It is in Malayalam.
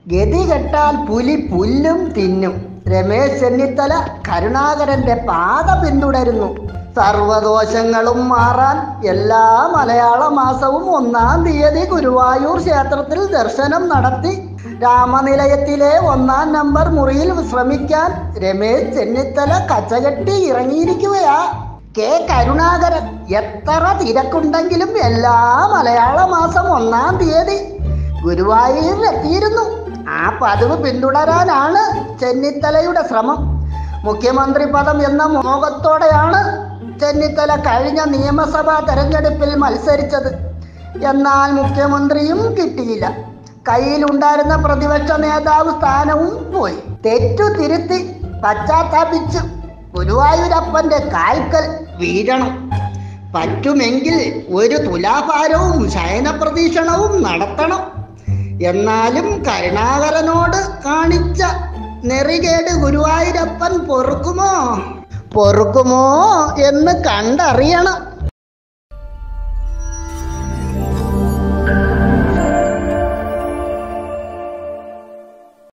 ഗതി കെട്ടാൽ പുലി പുല്ലും തിന്നും രമേശ് ചെന്നിത്തല കരുണാകരന്റെ പാത പിന്തുടരുന്നു സർവദോഷങ്ങളും മാറാൻ എല്ലാ മലയാള മാസവും ഒന്നാം തീയതി ഗുരുവായൂർ ക്ഷേത്രത്തിൽ ദർശനം നടത്തി രാമനിലയത്തിലെ ഒന്നാം നമ്പർ മുറിയിൽ വിശ്രമിക്കാൻ രമേശ് ചെന്നിത്തല കച്ചകെട്ടി ഇറങ്ങിയിരിക്കുകയാ കെ കരുണാകരൻ എത്ര തിരക്കുണ്ടെങ്കിലും എല്ലാ മലയാള മാസം ഒന്നാം തീയതി ഗുരുവായൂരിൽ എത്തിയിരുന്നു ആ പതിവ് പിന്തുടരാനാണ് ചെന്നിത്തലയുടെ ശ്രമം മുഖ്യമന്ത്രി പദം എന്ന മോഹത്തോടെയാണ് ചെന്നിത്തല കഴിഞ്ഞ നിയമസഭാ തെരഞ്ഞെടുപ്പിൽ മത്സരിച്ചത് എന്നാൽ മുഖ്യമന്ത്രിയും കിട്ടിയില്ല കയ്യിലുണ്ടായിരുന്ന പ്രതിപക്ഷ നേതാവ് സ്ഥാനവും പോയി തെറ്റു തിരുത്തി പശ്ചാത്താപിച്ചു ഗുരുവായൂരപ്പന്റെ കാൽക്കൽ വീഴണം പറ്റുമെങ്കിൽ ഒരു തുലാഭാരവും ശയനപ്രദീക്ഷണവും നടത്തണം എന്നാലും കരുണാകരനോട് കാണിച്ച നെറികേട് ഗുരുവായൂരപ്പൻ പൊറുക്കുമോ പൊറുക്കുമോ എന്ന് കണ്ടറിയണം